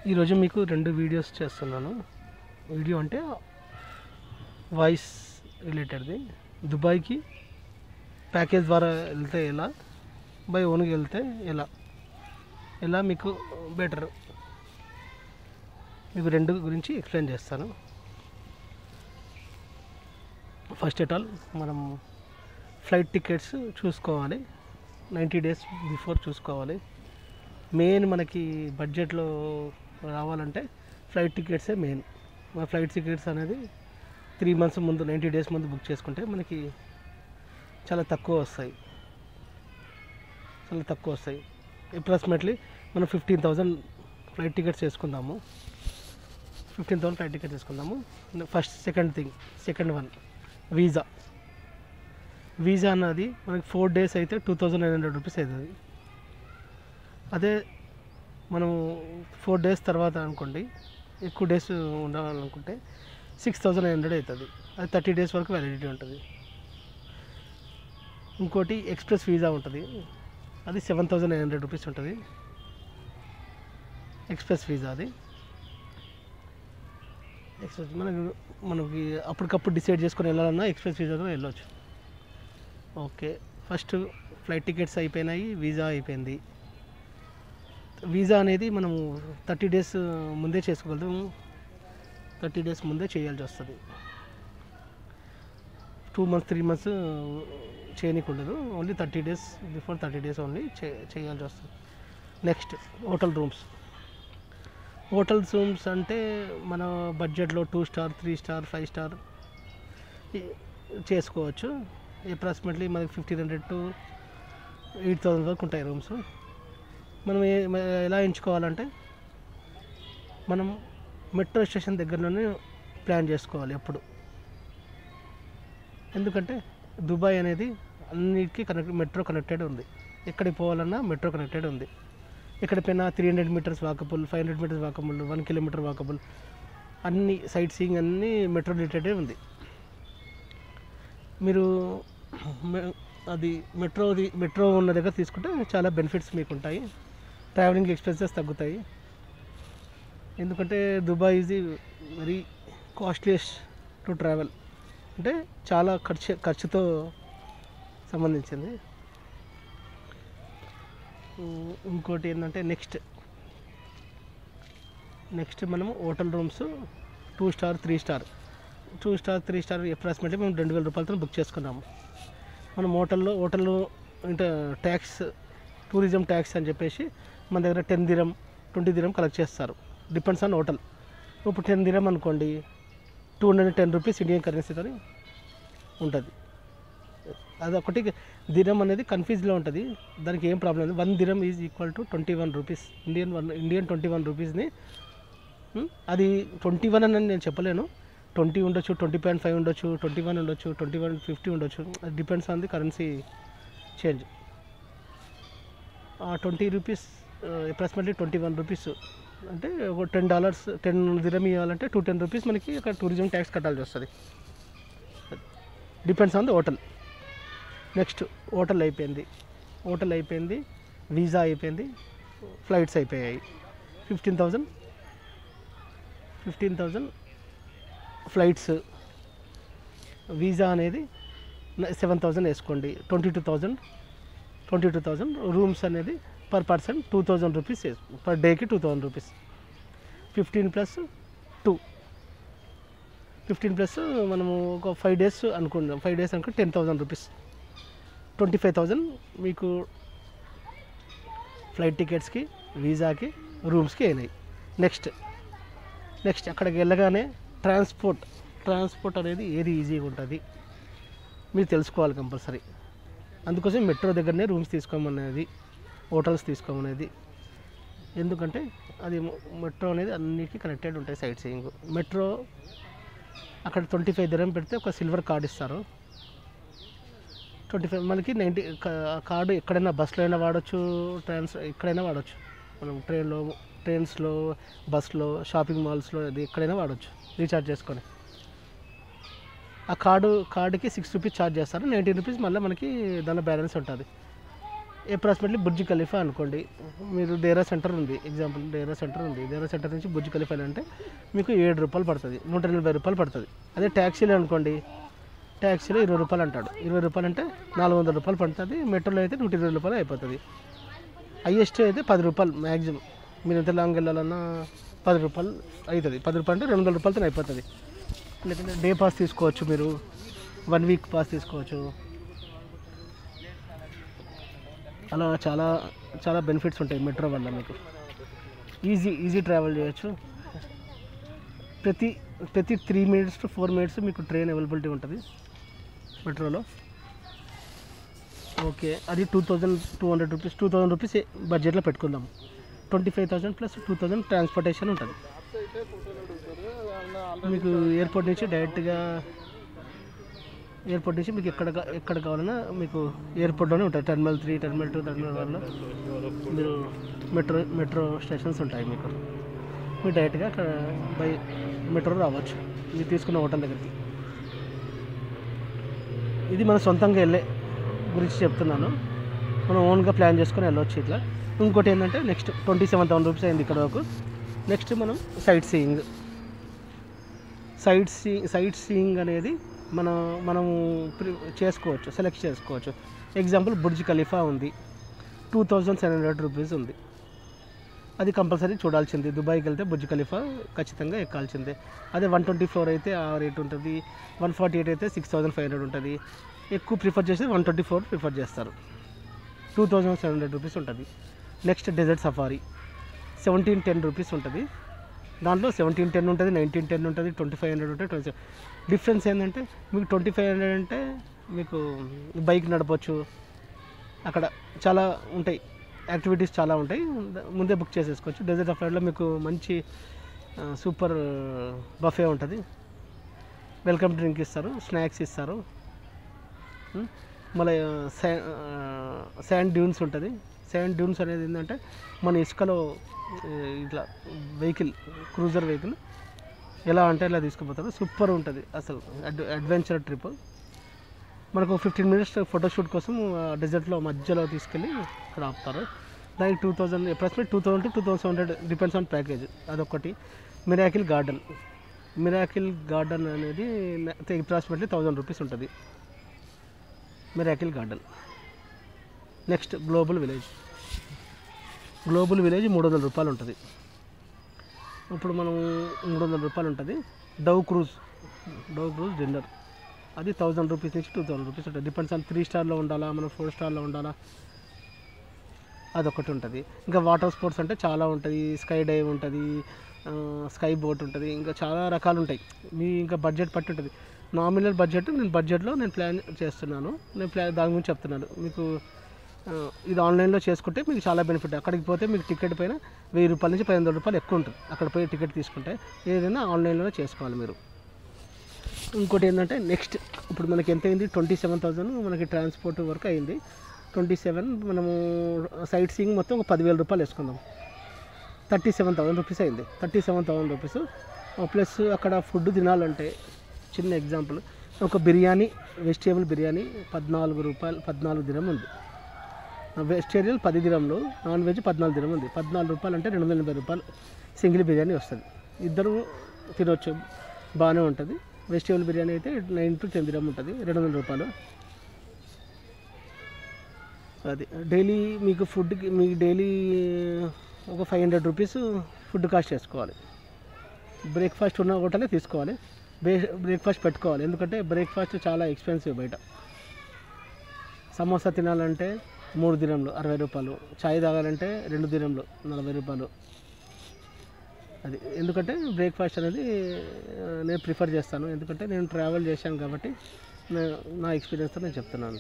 ఈరోజు మీకు రెండు వీడియోస్ చేస్తున్నాను వీడియో అంటే వాయిస్ రిలేటెడ్ది దుబాయ్కి ప్యాకేజ్ ద్వారా వెళ్తే ఎలా బై ఓన్గా వెళ్తే ఎలా ఎలా మీకు బెటర్ మీకు రెండు గురించి ఎక్స్ప్లెయిన్ చేస్తాను ఫస్ట్ ఎట్ ఆల్ మనం ఫ్లైట్ టికెట్స్ చూసుకోవాలి నైంటీ డేస్ బిఫోర్ చూసుకోవాలి మెయిన్ మనకి బడ్జెట్లో రావాలంటే ఫ్లైట్ టికెట్సే మెయిన్ మన ఫ్లైట్ టికెట్స్ అనేది త్రీ మంత్స్ ముందు నైంటీ డేస్ ముందు బుక్ చేసుకుంటే మనకి చాలా తక్కువ వస్తాయి చాలా తక్కువ వస్తాయి అప్రాక్సిమేట్లీ మనం ఫిఫ్టీన్ థౌజండ్ ఫ్లైట్ టికెట్స్ వేసుకుందాము ఫిఫ్టీన్ థౌసండ్ ఫ్లైట్ టికెట్స్ వేసుకుందాము first second thing second one visa visa అన్నది మనకి ఫోర్ డేస్ అయితే two thousand nine hundred rupees అవుతుంది అదే మనం ఫోర్ డేస్ తర్వాత అనుకోండి ఎక్కువ డేస్ ఉండాలనుకుంటే సిక్స్ థౌజండ్ నైన్ హండ్రెడ్ అవుతుంది అది థర్టీ డేస్ వరకు వ్యాలిడిటీ ఉంటుంది ఇంకోటి ఎక్స్ప్రెస్ వీజా ఉంటుంది అది seven thousand nine hundred rupees ఉంటుంది ఎక్స్ప్రెస్ వీజా అది ఎక్స్ప్రెస్ మనకు మనకి అప్పటికప్పుడు డిసైడ్ చేసుకొని వెళ్ళాలన్నా ఎక్స్ప్రెస్ వీజాలో వెళ్ళొచ్చు ఓకే ఫస్ట్ ఫ్లైట్ టికెట్స్ అయిపోయినాయి వీజా అయిపోయింది వీజా అనేది మనము థర్టీ డేస్ ముందే చేసుకోగలుగుతాము థర్టీ డేస్ ముందే చేయాల్సి వస్తుంది టూ మంత్స్ త్రీ మంత్స్ చేయనీకి ఉండదు only thirty days before thirty days only చే చేయాల్సి వస్తుంది next hotel rooms hotels rooms అంటే మన బడ్జెట్లో two star three star five star చేసుకోవచ్చు అప్రాక్సిమేట్లీ మనకి fifteen hundred to eight thousand వరకు ఉంటాయి రూమ్స్ మనం ఏ- మ- ఎలా ఎంచుకోవాలంటే మనం మెట్రో స్టేషన్ దగ్గరలోనే ప్లాన్ చేసుకోవాలి ఎప్పుడు ఎందుకంటే దుబాయ్ అనేది అన్నిటికీ కనెక్ట్ మెట్రో కనెక్టెడ్ ఉంది ఎక్కడికి పోవాలన్నా మెట్రో కనెక్టెడ్ ఉంది ఎక్కడికి పోయినా three hundred metres walkable five hundred metres walkable one kilometre walkable అన్ని సైట్ సీయింగ్ అన్నీ మెట్రో రిలేటెడే ఉంది మీరు మె- అది మెట్రో మెట్రో ఉన్న దగ్గర తీసుకుంటే చాలా బెనిఫిట్స్ మీకు ఉంటాయి ట్రావెలింగ్ ఎక్స్పెన్సెస్ తగ్గుతాయి ఎందుకంటే Dubai is very costliest to travel అంటే చాలా ఖర్చు ఖర్చుతో సంబంధించింది ఉమ్, ఇంకోటి ఏంటంటే నెక్స్ట్ నెక్స్ట్ మనము hotel rooms two star three star two star three star approximately మేము రెండు వేల రూపాయలతో బుక్ చేసుకున్నాము మనం హోటల్లో హోటల్లో అంటే ట్యాక్స్ టూరిజం ట్యాక్స్ అని చెప్పేసి మన దగ్గర ten dirham twenty dirham collect చేస్తారు డిపెండ్స్ ఆన్ హోటల్ ఇప్పుడు టెన్ దిరం అనుకోండి two hundred ten rupees Indian కరెన్సీతో ఉంటుంది అదొకటి దిరం అనేది కన్ఫ్యూజ్లో ఉంటుంది దానికి ఏం ప్రాబ్లం లేదు one dirham is equal to twenty one rupees Indian one Indian twenty one రూపీస్ని ఉమ్, అది ట్వంటీ వన్ అని నేను చెప్పలేను ట్వంటీ ఉండొచ్చు ట్వంటీ పాయింట్ ఫైవ్ ఉండొచ్చు ట్వంటీ వన్ ఉండొచ్చు ట్వంటీ వన్ ఫిఫ్టీ ఉండొచ్చు అది depends on the currency change twenty rupees approximately twenty one rupees అంటే ఒక టెన్ డాలర్స్ టెన్ దిరం ఇవ్వాలంటే టూ టెన్ రూపీస్ మనకి అక్కడ టూరిజం ట్యాక్స్ కట్టాల్సి వస్తుంది depends on the hotel next hotel అయిపోయింది హోటల్ అయిపోయింది వీసా అయిపోయింది ఫ్లైట్స్ అయిపోయాయి fifteen thousand fifteen thousand flights visa అనేది సెవెన్ థౌజండ్ వేసుకోండి twenty two thousand twenty two thousand rooms అనేది per person two thousand rupees per డేకి two thousand rupees fifteen plus two fifteen plus మనము ఒక five days అనుకుందాం five days అనుకుంటే ten thousand rupees twenty five thousand మీకు flight టికెట్స్కి వీసాకి రూమ్స్కి అయినాయి నెక్స్ట్ నెక్స్ట్ అక్కడికి వెళ్ళగానే ట్రాన్స్పోర్ట్ ట్రాన్స్పోర్ట్ అనేది ఏది ఈజీగా ఉంటుంది మీరు తెలుసుకోవాలి కంపల్సరీ అందుకోసం మెట్రో దగ్గరనే రూమ్స్ తీసుకోమనేది హోటల్స్ తీసుకోమనేది ఎందుకంటే అది మెట్రో అనేది అన్నిటికీ కనెక్టెడ్ ఉంటాయి సైట్ సీయింగ్ మెట్రో అక్కడ ట్వంటీ ఫైవ్ దిరం పెడితే ఒక సిల్వర్ కార్డ్ ఇస్తారు ట్వంటీ ఫైవ్ మనకి నైంటీ కార్డు ఎక్కడైనా బస్సులో అయినా వాడచ్చు ట్రైన్స్ ఎక్కడైనా వాడచ్చు మనం ట్రైన్లో ట్రైన్స్లో బస్లో షాపింగ్ మాల్స్లో అది ఎక్కడైనా వాడచ్చు రీఛార్జ్ చేసుకొని ఆ కార్డు కార్డుకి సిక్స్ రూపీస్ ఛార్జ్ చేస్తారు నైంటీ రూపీస్ మళ్ళీ మనకి దానిలో బ్యాలెన్స్ ఉంటుంది అప్రాక్సిమేట్లీ బుర్జ్ ఖలీఫా అనుకోండి మీరు డేరా సెంటర్ ఉంది ఎగ్జాంపుల్ డేరా సెంటర్ ఉంది డేరా సెంటర్ నుంచి బుర్జ్ ఖలీఫా అంటే మీకు ఏడు రూపాయలు పడుతుంది నూట ఎనభై రూపాయలు పడుతుంది అదే ట్యాక్సీలు అనుకోండి ట్యాక్సీలో ఇరవై రూపాయలు అంటాడు ఇరవై రూపాయలు అంటే నాలుగు వందల రూపాయలు పడుతుంది మెట్రోలో అయితే నూట ఇరవై రూపాయలు అయిపోతుంది హైయెస్ట్ అయితే పది రూపాయలు మ్యాక్సిమం మీరు ఎంత లాంగ్ వెళ్ళాలన్నా పది రూపాయలు అవుతుంది పది రూపాయలు అంటే రెండు వందల రూపాయలతో అయిపోతుంది లేదంటే డే పాస్ తీసుకోవచ్చు మీరు వన్ వీక్ పాస్ తీసుకోవచ్చు అలా చాలా చాలా బెనిఫిట్స్ ఉంటాయి మెట్రో వల్ల మీకు ఈజీ ఈజీ ట్రావెల్ చేయొచ్చు ప్రతి ప్రతి three minutes to four minutes మీకు ట్రైన్ అవైలబిలిటీ ఉంటుంది మెట్రోలో ఓకే అది two thousand two hundred rupees two thousand rupees బడ్జెట్లో పెట్టుకుందాం twenty five thousand plus two thousand transportation ఉంటుంది మీకు ఎయిర్పోర్ట్ నుంచి డైరెక్ట్గా ఎయిర్పోర్ట్ నుంచి మీకు ఎక్కడ కా- ఎక్కడ కావాలన్నా మీకు ఎయిర్పోర్ట్లోనే ఉంటుంది terminal three terminal two terminal వన్లో మీరు మెట్రో మెట్రో స్టేషన్స్ ఉంటాయి మీకు మీరు డైరెక్ట్గా అక్కడ బై మెట్రో రావచ్చు మీరు తీసుకున్న హోటల్ దగ్గరికి ఇది మనం సొంతంగా వెళ్ళే గురించి చెప్తున్నాను మనం ఓన్గా ప్లాన్ చేసుకొని వెళ్ళొచ్చు ఇట్లా ఇంకోటి ఏంటంటే next twenty seven thousand rupees అయింది ఇక్కడ వరకు నెక్స్ట్ మనం sightseeing sight see sightseeing అనేది మనం మనము ప్రి- చేసుకోవచ్చు సెలెక్ట్ చేసుకోవచ్చు ఎగ్జాంపుల్ బుర్జ్ ఖలీఫా ఉంది two thousand seven hundred rupees ఉంది అది కంపల్సరీ చూడాల్సింది దుబాయ్కి వెళ్తే బుర్జ్ ఖలీఫా ఖచ్చితంగా ఎక్కాల్సిందే అదే వన్ ట్వంటీ ఫోర్ అయితే ఆ రేట్ ఉంటుంది వన్ ఫార్టీ ఎయిట్ అయితే సిక్స్ థౌసండ్ ఫైవ్ హండ్రెడ్ ఉంటుంది ఎక్కువ ప్రిఫర్ చేసి వన్ ట్వంటీ ఫోర్ ప్రిఫర్ చేస్తారు two thousand seven hundred rupees ఉంటుంది next desert safari seventeen ten rupees ఉంటుంది దాంట్లో సెవెంటీన్ టెన్ ఉంటుంది నైన్టీన్ టెన్ ఉంటుంది ట్వంటీ ఫైవ్ హండ్రెడ్ ఉంటుంది ట్వంటీ డిఫరెన్స్ ఏంటంటే మీకు ట్వంటీ ఫైవ్ హండ్రెడ్ అంటే మీకు బైక్ నడపచ్చు అక్కడ చాలా ఉంటాయి యాక్టివిటీస్ చాలా ఉంటాయి ముందే బుక్ చేసేసుకోవచ్చు డెజర్ట్ సఫారీలో మీకు మంచి ఆ, సూపర్ బఫే ఉంటుంది వెల్కమ్ డ్రింక్ ఇస్తారు స్నాక్స్ ఇస్తారు ఉం? మళ్ళీ శా శాండ్ డ్యూన్స్ ఉంటుంది శాండ్ డ్యూన్స్ అనేది ఏంటంటే మన ఇసుకలో ఆ, ఇట్లా వెహికల్ క్రూజర్ వెహికల్ ఎలా అంటే ఇలా తీసుకుపోతారు సూపర్ ఉంటుంది అసలు అడ్ అడ్వెంచర్ ట్రిప్ మనకు ఫిఫ్టీన్ మినిట్స్ ఫోటోషూట్ కోసం డెజర్ట్లో మధ్యలో తీసుకెళ్ళి ఇక్కడ ఆపుతారు దానికి two thousand approximate two thousand to two thousand hundred depends on package అదొకటి మిరాకిల్ గార్డెన్ మిరాకిల్ గార్డెన్ అనేది అప్రాక్సిమేట్లీ థౌజండ్ రూపీస్ ఉంటుంది miracle garden next global village global village మూడు వందల రూపాయలు ఉంటుంది ఇప్పుడు మనం మూడు వందల రూపాయలు ఉంటుంది dhow cruise dhow cruise dinner అది థౌజండ్ రూపీస్ నుంచి టూ థౌసండ్ రూపీస్ ఉంటుంది డిపెండ్స్ ఆన్ త్రీ స్టార్లో ఉండాలా మనం ఫోర్ స్టార్లో ఉండాలా అదొకటి ఉంటుంది ఇంకా వాటర్ స్పోర్ట్స్ అంటే చాలా ఉంటుంది స్కై డైవ్ ఉంటుంది స్కై బోట్ ఉంటుంది ఇంకా చాలా రకాలు ఉంటాయి మీ ఇంకా బడ్జెట్ పట్టి ఉంటుంది నామినల్ బడ్జెట్ నేను బడ్జెట్లో నేను ప్లాన్ చేస్తున్నాను నేను ప్లాన్ దాని గురించి చెప్తున్నాను మీకు ఆ, ఇది ఆన్లైన్లో చేసుకుంటే మీకు చాలా బెనిఫిట్ అక్కడికి పోతే మీకు టికెట్ పైన వెయ్యి రూపాయల నుంచి పదిహేను వందల రూపాయలు ఎక్కువ ఉంటుంది అక్కడ పోయి టికెట్ తీసుకుంటే ఏదైనా ఆన్లైన్లోనే చేసుకోవాలి మీరు ఇంకోటి ఏంటంటే నెక్స్ట్ ఇప్పుడు మనకి ఎంత అయింది ట్వంటీ సెవెన్ థౌసండ్ మనకి ట్రాన్స్పోర్ట్ వరకు అయింది ట్వంటీ సెవెన్ మనము సైట్ సీయింగ్ మొత్తం ఒక పదివేల రూపాయలు వేసుకుందాం థర్టీ సెవెన్ థౌసండ్ రూపీస్ అయింది thirty seven thousand rupees plus అక్కడ ఫుడ్ తినాలంటే చిన్న ఎగ్జాంపుల్ ఒక బిర్యానీ వెజిటేబుల్ బిర్యానీ పద్నాలుగు రూపాయలు పద్నాలుగు దినం ఉంది వెజిటేరియన్ పది దినంలు నాన్ వెజ్ పద్నాలుగు దినం ఉంది పద్నాలుగు రూపాయలు అంటే రెండు వందల ఎనభై రూపాయలు సింగిల్ బిర్యానీ వస్తుంది ఇద్దరు తినొచ్చు బాగానే ఉంటుంది వెజిటేబుల్ బిర్యానీ అయితే నైన్ టు టెన్ దినం ఉంటుంది రెండు వందల రూపాయలు అది డైలీ మీకు ఫుడ్కి మీకు డైలీ ఒక five hundred rupees food cost చేసుకోవాలి బ్రేక్ఫాస్ట్ ఉన్న హోటలే తీసుకోవాలి బ్రే బ్రేక్ఫాస్ట్ పెట్టుకోవాలి ఎందుకంటే బ్రేక్ఫాస్ట్ చాలా ఎక్స్పెన్సివ్ బయట సమోసా తినాలంటే మూడు దినంలు అరవై రూపాయలు చాయ్ తాగాలంటే రెండు దినంలు నలభై రూపాయలు అది ఎందుకంటే బ్రేక్ఫాస్ట్ అనేది ఆ, నేను ప్రిఫర్ చేస్తాను ఎందుకంటే నేను ట్రావెల్ చేశాను కాబట్టి నే- నా ఎక్స్పీరియన్స్తో నేను చెప్తున్నాను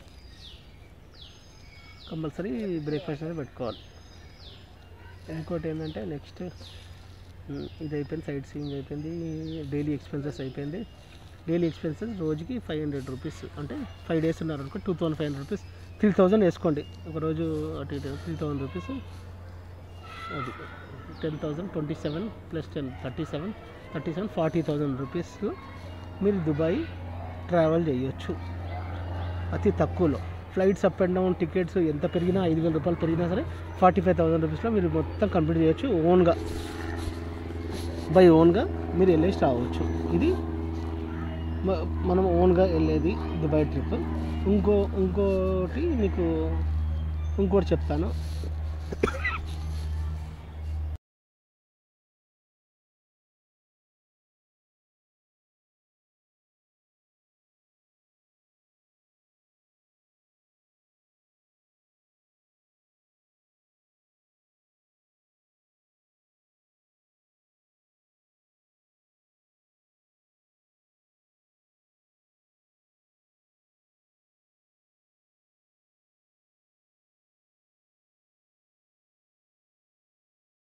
కంపల్సరీ బ్రేక్ఫాస్ట్ అనేది పెట్టుకోవాలి ఇంకోటి ఏంటంటే నెక్స్ట్ ఉమ్, ఇది అయిపోయింది సైట్ సీయింగ్ అయిపోయింది డైలీ ఎక్స్పెన్సెస్ అయిపోయింది డైలీ ఎక్స్పెన్సెస్ రోజుకి ఫైవ్ హండ్రెడ్ రూపీస్ అంటే ఫైవ్ డేస్ ఉన్నారు అనుకో two thousand five hundred rupees three thousand వేసుకోండి ఒక రోజు అటు ఇటు త్రీ థౌసండ్ రూపీస్ అది ten thousand twenty seven plus ten thirty seven thirty seven forty thousand రూపీస్లో మీరు దుబాయ్ ట్రావెల్ చేయొచ్చు అతి తక్కువలో flights up and down tickets ఎంత పెరిగినా ఐదు వేల రూపాయలు పెరిగినా సరే ఫార్టీ ఫైవ్ థౌసండ్ రూపీస్లో మీరు మొత్తం కంప్లీట్ చేయొచ్చు ఓన్గా బై ఓన్గా మీరు వెళ్ళేసి రావచ్చు ఇది మ- మనం ఓన్గా వెళ్ళేది దుబాయ్ ట్రిప్ ఇంకో ఇంకోటి మీకు ఇంకోటి చెప్తాను